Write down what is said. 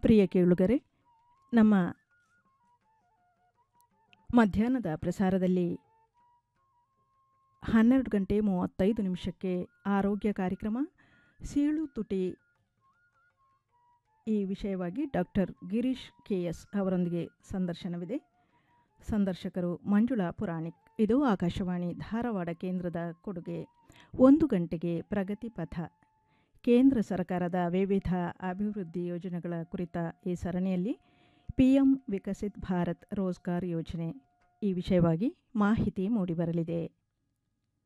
ಪ್ರಿಯ ಕೇಳುಗರೆ ನಮ್ಮ ಮಧ್ಯಾಹ್ನದ ಪ್ರಸಾರದಲ್ಲಿ ಹನ್ನೆರಡು ಗಂಟೆ ಮೂವತ್ತೈದು ನಿಮಿಷಕ್ಕೆ ಆರೋಗ್ಯ ಕಾರ್ಯಕ್ರಮ ಸೀಳು ತುಟಿ ಈ ವಿಷಯವಾಗಿ ಡಾಕ್ಟರ್ ಗಿರೀಶ್ ಕೆ ಎಸ್ ಅವರೊಂದಿಗೆ ಸಂದರ್ಶನವಿದೆ ಸಂದರ್ಶಕರು ಮಂಜುಳಾ ಪುರಾಣಿಕ್ ಇದು ಆಕಾಶವಾಣಿ ಧಾರವಾಡ ಕೇಂದ್ರದ ಕೊಡುಗೆ ಒಂದು ಗಂಟೆಗೆ ಪ್ರಗತಿ ಪಥ ಕೇಂದ್ರ ಸರ್ಕಾರದ ವಿವಿಧ ಅಭಿವೃದ್ಧಿ ಯೋಜನೆಗಳ ಕುರಿತ ಈ ಸರಣಿಯಲ್ಲಿ ಪಿಎಂ ವಿಕಸಿತ್ ಭಾರತ್ ರೋಜ್ಗಾರ್ ಯೋಜನೆ ಈ ವಿಷಯವಾಗಿ ಮಾಹಿತಿ ಮೂಡಿಬರಲಿದೆ